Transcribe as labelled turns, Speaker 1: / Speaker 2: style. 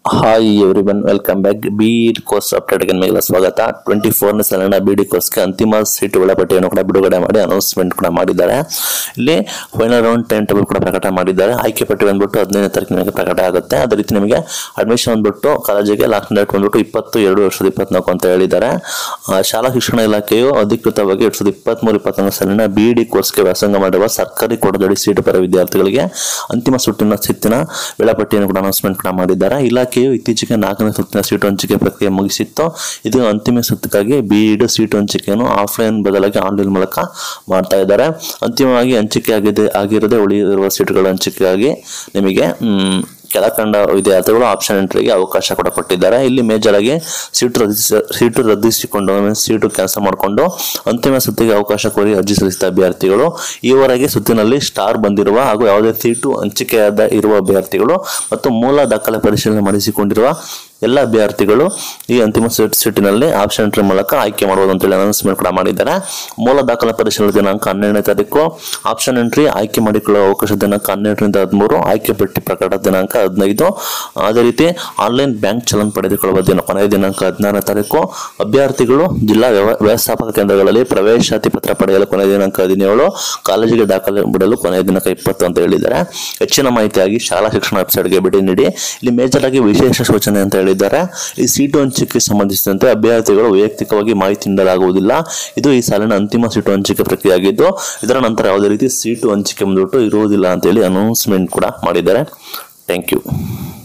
Speaker 1: hi everyone welcome back B course ಅಪ್ಡೇಟ್ಗೆ ನಿಮಗೆಲ್ಲ ಸ್ವಾಗತ ಟ್ವೆಂಟಿ ಫೋರ್ನೇ ಸಾಲಿನ ಬಿ ಡಿ ಕೋರ್ಸ್ಗೆ ಅಂತಿಮ ಸೀಟು ವೇಳಾಪಟ್ಟಿಯನ್ನು ಕೂಡ ಬಿಡುಗಡೆ ಮಾಡಿ ಅನೌನ್ಸ್ಮೆಂಟ್ ಕೂಡ ಮಾಡಿದ್ದಾರೆ ಇಲ್ಲಿ ಫೈನಲ್ ರೌಂಡ್ ಟೈಮ್ ಟೇಬಲ್ ಕೂಡ ಪ್ರಕಟ ಮಾಡಿದ್ದಾರೆ ಆಯ್ಕೆ ಪಟ್ಟಿ ಬಂದ್ಬಿಟ್ಟು ಹದಿನೈದನೇ ತಾರೀಕು ನಿಮಗೆ ಪ್ರಕಟ ಆಗುತ್ತೆ ಅದೇ ರೀತಿ ನಿಮಗೆ ಅಡ್ಮಿಷನ್ ಬಂದ್ಬಿಟ್ಟು ಕಾಲೇಜಿಗೆ ಲಾಸ್ಟ್ ಡೇಟ್ ಬಂದ್ಬಿಟ್ಟು ಇಪ್ಪತ್ತು ಎರಡು ವರ್ಷದ ಇಪ್ಪತ್ನಾಲ್ಕು ಅಂತ ಹೇಳಿದ್ದಾರೆ ಆ, ಶಾಲಾ ಶಿಕ್ಷಣ ಇಲಾಖೆಯು ಅಧಿಕೃತವಾಗಿ ಎರಡ್ ಸಾವಿರದ ಇಪ್ಪತ್ಮೂರು ಇಪ್ಪತ್ತೊಂದು ಸಾಲಿನ ಬಿ ಡಿ ಕೋರ್ಸ್ಗೆ ವ್ಯಾಸಂಗ ಮಾಡಿರುವ ಸರ್ಕಾರಿ ಕೊಡದಡಿ ಸೀಟು ಪರ ವಿದ್ಯಾರ್ಥಿಗಳಿಗೆ ಅಂತಿಮ ಸುತ್ತಿನ ಸುತ್ತಿನ ವೇಳಾಪಟ್ಟಿಯನ್ನು ಕೂಡ ಅನೌನ್ಸ್ಮೆಂಟ್ ಕೂಡ ಮಾಡಿದ್ದಾರೆ ಇಲಾಖೆಯು ಇತ್ತೀಚೆಗೆ ನಾಲ್ಕನೇ ಸುತ್ತಿನ ಸೀಟು ಹಂಚಿಕೆ ಪ್ರಕ್ರಿಯೆ ಮುಗಿಸಿತ್ತು ಇದು ಅಂತಿಮ ಸುತ್ತಿಗಾಗಿ ಬಿ ಇಡ್ ಸೀಟು ಹಂಚಿಕೆಯನ್ನು ಆಫ್ಲೈನ್ ಬದಲಾಗಿ ಆನ್ಲೈನ್ ಮೂಲಕ ಮಾಡ್ತಾ ಇದ್ದಾರೆ ಅಂತಿಮವಾಗಿ ಹಂಚಿಕೆ ಆಗಿದೆ ಆಗಿರದೆ ಉಳಿದಿರುವ ಸೀಟುಗಳ ಹಂಚಿಕೆಗಾಗಿ ನಿಮಗೆ ಮ್, ಕೆಳಕಂಡ ವಿದ್ಯಾರ್ಥಿಗಳು ಆಪ್ಷನ್ ಎಂಟ್ರಿಗೆ ಅವಕಾಶ ಕೂಡ ಕೊಟ್ಟಿದ್ದಾರೆ ಇಲ್ಲಿ ಮೇಜರ್ ಆಗಿ ಸೀಟು ರದ್ದಿಸಿ ಸೀಟು ರದ್ದಿಸಿಕೊಂಡು means ಸೀಟು ಕ್ಯಾನ್ಸಲ್ ಮಾಡಿಕೊಂಡು ಅಂತಿಮ ಸುತ್ತಿಗೆ ಅವಕಾಶ ಕೋರಿ ಅರ್ಜಿ ಸಲ್ಲಿಸಿದ ಅಭ್ಯರ್ಥಿಗಳು ಈವರೆಗೆ ಸುತ್ತಿನಲ್ಲಿ ಸ್ಟಾರ್ ಬಂದಿರುವ ಹಾಗೂ ಯಾವುದೇ ಸೀಟು ಹಂಚಿಕೆಯಾದ ಇರುವ ಅಭ್ಯರ್ಥಿಗಳು ಮತ್ತು ಮೂಲ ದಾಖಲೆ ಪರಿಶೀಲನೆ ಮಾಡಿಸಿಕೊಂಡಿರುವ ಎಲ್ಲ ಅಭ್ಯರ್ಥಿಗಳು ಈ ಅಂತಿಮ ಸೀಟ್ ಸೀಟಿನಲ್ಲಿ ಆಪ್ಷನ್ ಎಂಟ್ರಿ ಮೂಲಕ ಆಯ್ಕೆ ಮಾಡಬಹುದು ಅಂತೇಳಿ ಅನೌನ್ಸ್ಮೆಂಟ್ ಕೂಡ ಮಾಡಿದ್ದಾರೆ ಮೂಲ ದಾಖಲೆ ಪರಿಶೀಲನೆ ದಿನಾಂಕ ಹನ್ನೆರಡನೇ ತಾರೀಕು ಆಪ್ಷನ್ ಎಂಟ್ರಿ ಆಯ್ಕೆ ಮಾಡಿಕೊಳ್ಳುವ ಅವಕಾಶ ದಿನಾಂಕ ಹನ್ನೆರಡರಿಂದ ಹದಿಮೂರು ಆಯ್ಕೆ ಪಟ್ಟಿ ಪ್ರಕಟ ದಿನಾಂಕ ಹದಿನೈದು ಅದೇ ರೀತಿ ಆನ್ಲೈನ್ ಬ್ಯಾಂಕ್ ಚಲನ್ ಪಡೆದುಕೊಳ್ಳುವ ದಿನ ಕೊನೆಯ ದಿನಾಂಕ ಹದಿನಾರನೇ ತಾರೀಕು ಅಭ್ಯರ್ಥಿಗಳು ಜಿಲ್ಲಾ ವ್ಯವ- ವ್ಯವಸ್ಥಾಪಕ ಕೇಂದ್ರಗಳಲ್ಲಿ ಪ್ರವೇಶಾತಿ ಪತ್ರ ಪಡೆಯಲು ಕೊನೆಯ ದಿನಾಂಕ ಹದಿನೇಳು ಕಾಲೇಜಿಗೆ ದಾಖಲೆ ಬಿಡಲು ಕೊನೆಯ ದಿನಾಂಕ ಇಪ್ಪತ್ತು ಅಂತ ಹೇಳಿದ್ದಾರೆ ಹೆಚ್ಚಿನ ಮಾಹಿತಿಯಾಗಿ ಶಾಲಾ ಶಿಕ್ಷಣ ವೆಬ್ಸೈಟ್ಗೆ ಭೇಟಿ ನೀಡಿ ಇಲ್ಲಿ ಮೇಜರ್ ಆಗಿ ವಿಶೇಷ ಸೂಚನೆ ಅಂತ ಹೇಳಿದ್ದಾರೆ ಈ ಸೀಟು ಹಂಚಿಕೆ ಸಂಬಂಧಿಸಿದಂತೆ ಅಭ್ಯರ್ಥಿಗಳು ವೈಯಕ್ತಿಕವಾಗಿ ಮಾಹಿತಿ ನೀಡಲಾಗುವುದಿಲ್ಲ ಇದು ಈ ಸಾಲಿನ ಅಂತಿಮ ಸೀಟು ಹಂಚಿಕೆ ಪ್ರಕ್ರಿಯೆ ಆಗಿದ್ದು ಇದರ ನಂತರ ಯಾವುದೇ ರೀತಿ ಸೀಟು ಹಂಚಿಕೆ ಬಂದ್ಬಿಟ್ಟು ಇರುವುದಿಲ್ಲ ಅಂತೇಳಿ ಅನೌನ್ಸ್ಮೆಂಟ್ ಕೂಡ ಮಾಡಿದ್ದಾರೆ ಥ್ಯಾಂಕ್ ಯು